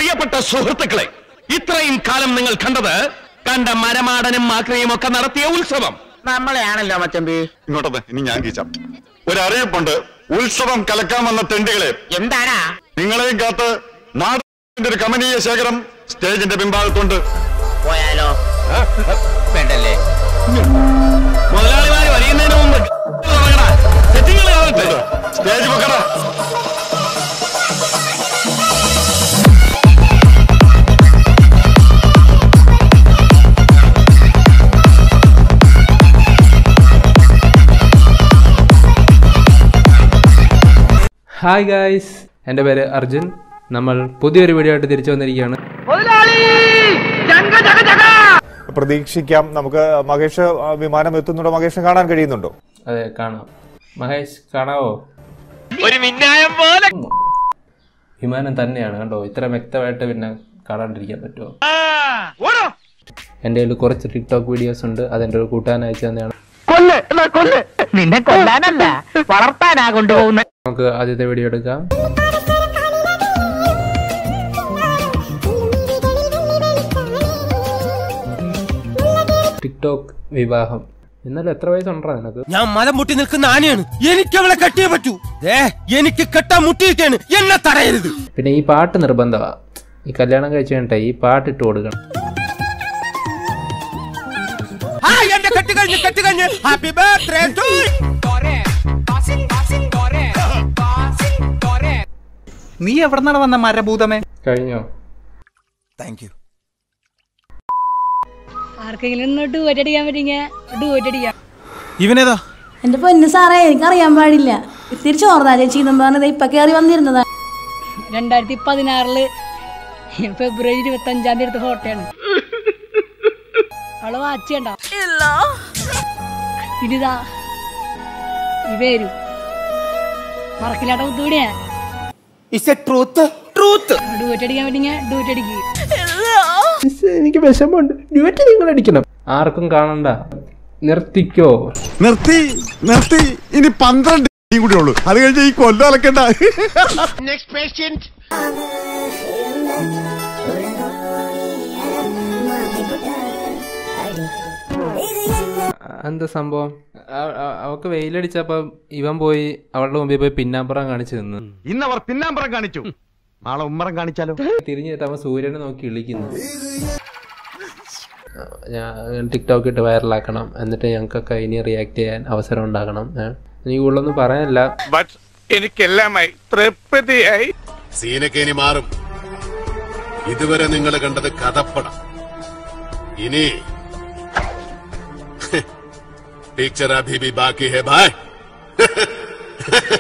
പ്രിയപ്പെട്ട സുഹൃത്തുക്കളെ ഇത്രയും കാലം നിങ്ങൾ കണ്ടത് കണ്ട മരമാടനും മാക്രയും ഒക്കെ നടത്തിയ ഉത്സവം നമ്മളെയാണല്ലോ മച്ചമ്പി ഇങ്ങോട്ടത് ഇനി ഞാൻ കീച്ചാം ഒരു അറിയിപ്പുണ്ട് ഉത്സവം കലക്കാൻ വന്ന തെണ്ടികളെ എന്താടാ നിങ്ങളെയും കാത്ത് നാടിന്റെ ഒരു കമനീയ ശേഖരം സ്റ്റേജിന്റെ പിൻഭാഗത്തുണ്ട് പോയാലോ വേണ്ടല്ലേ മുതലാളിമാര് വരിയുന്നതിന് മുമ്പ് തുടങ്ങടാ. സെറ്റിങ്ങൾ കാണട്ടെ സ്റ്റേജ് വെക്കടാ ഹായ് ഗായ്സ് എൻ്റെ പേര് അർജുൻ നമ്മൾ പുതിയൊരു വീഡിയോ ആയിട്ട് തിരിച്ചു വന്നിരിക്കുകയാണ് പ്രതീക്ഷിക്കാം നമുക്ക് മഹേഷ് ആ, വിമാനം എത്തുന്നുണ്ടോ മഹേഷിന് കാണാൻ കഴിയുന്നുണ്ടോ അതെ കാണാം മഹേഷ് കാണാവോ ഒരു മിന്നായം പോലെ വിമാനം തന്നെയാണ് കണ്ടോ ഇത്ര വ്യക്തമായിട്ട് പിന്നെ കാണാണ്ടിരിക്കാൻ പറ്റുമോ എൻ്റെ കയ്യിൽ കുറച്ച് ടിക്ടോക്ക് വീഡിയോസ് ഉണ്ട് അതെൻ്റെ ഒരു കൂട്ടാൻ അയച്ചു തന്നെയാണ് കൊല്ല് എന്നാ കൊല്ല് നിന്നെ കൊല്ലാനല്ല വളർത്താനാ കൊണ്ടുപോകുന്ന നമുക്ക് ആദ്യത്തെ വീഡിയോ എടുക്കാം ടിക്ടോക്ക് വിവാഹം ഇന്നലെ എത്ര വയസ്സുണ്ടോ നിനക്ക് ഞാൻ മലം മുട്ടി നിൽക്കുന്ന ആനയാണ് എനിക്ക് അവളെ കെട്ടിയേ പറ്റൂ ഏ എനിക്ക് കെട്ടാൻ മുട്ടിയിരിക്കാണ് എന്നെ തടയരുത് പിന്നെ ഈ പാട്ട് നിർബന്ധമാണ് ഈ കല്യാണം കഴിച്ച് കഴിഞ്ഞിട്ടേ ഈ പാട്ട് ഇട്ട് കൊടുക്കണം ആ എന്റെ കെട്ടി കഴിഞ്ഞ് കെട്ടി കഴിഞ്ഞ് ഹാപ്പി ബർത്ത്ഡേ ടു നീ എവിടെന്നാണ് വന്ന മരഭൂതമേ കഴിഞ്ഞോ താങ്ക് യു ആർക്കെങ്കിലും ഒന്ന് ഡുവറ്റ് അടിക്കാൻ പറ്റിങ്ങ ഡുവറ്റ് അടിക്കാം ഇവനേതാ എന്റെ പൊന്നു സാറേ എനിക്കറിയാൻ പാടില്ല ഇത്തിരി ചോർന്നാ ചേച്ചി എന്നും പറഞ്ഞത് ഇപ്പൊ കയറി വന്നിരുന്നതാ രണ്ടായിരത്തി പതിനാറില് ഫെബ്രുവരി ഇരുപത്തി അഞ്ചാം തീയതി എടുത്ത ഫോട്ടോയാണ് അവളെ വാച്ച് കണ്ട ഇനിതാ ഇവരും മറക്കില്ലാട്ട ബുദ്ധിമുട്ടിയാ is a truth truth duet അടിക്കാൻ പറ്റിങ്ങ ഡുവറ്റ് അടിക്കുക എനിക്ക് വിഷമമുണ്ട് ഡ്യൂറ്റ് നിങ്ങൾ അടിക്കണം ആർക്കും കാണണ്ട നിർത്തിക്കോ നിർത്തി നിർത്തി ഇനി പന്ത്രണ്ട് കൂടി ഉള്ളൂ അത് കഴിഞ്ഞ് ഈ കൊല്ലം അലക്കണ്ട എന്താ സംഭവം അ- അ- അവക്ക് വെയിലടിച്ചപ്പോ ഇവൻ പോയി അവളുടെ മുമ്പിൽ പോയി പിന്നാമ്പുറം കാണിച്ചു നിന്ന് ഇന്നവർ പിന്നാമ്പറം കാണിച്ചു നാളെ ഉമ്മറം കാണിച്ചാലോ തിരിഞ്ഞിട്ട് അവൻ സൂര്യനെ നോക്കി ഇളിക്കുന്നു ഞാൻ ടിക്ടോക്ക് ഇട്ട് വൈറലാക്കണം എന്നിട്ട് ഞങ്ങൾക്കൊക്കെ ഇനി റിയാക്ട് ചെയ്യാൻ അവസരം ഉണ്ടാക്കണം ഏഹ്. എനിക്ക് കൂടുതലൊന്നും പറയാനില്ല എനിക്കെല്ലാമായി തൃപ്തിയായി സീനൊക്കെ ഇനി മാറും ഇതുവരെ നിങ്ങൾ കണ്ടത് കഥപ്പടം ഇനി പിക്ചർ അഭി ബി ബാക്കി ഹെ ഭായ്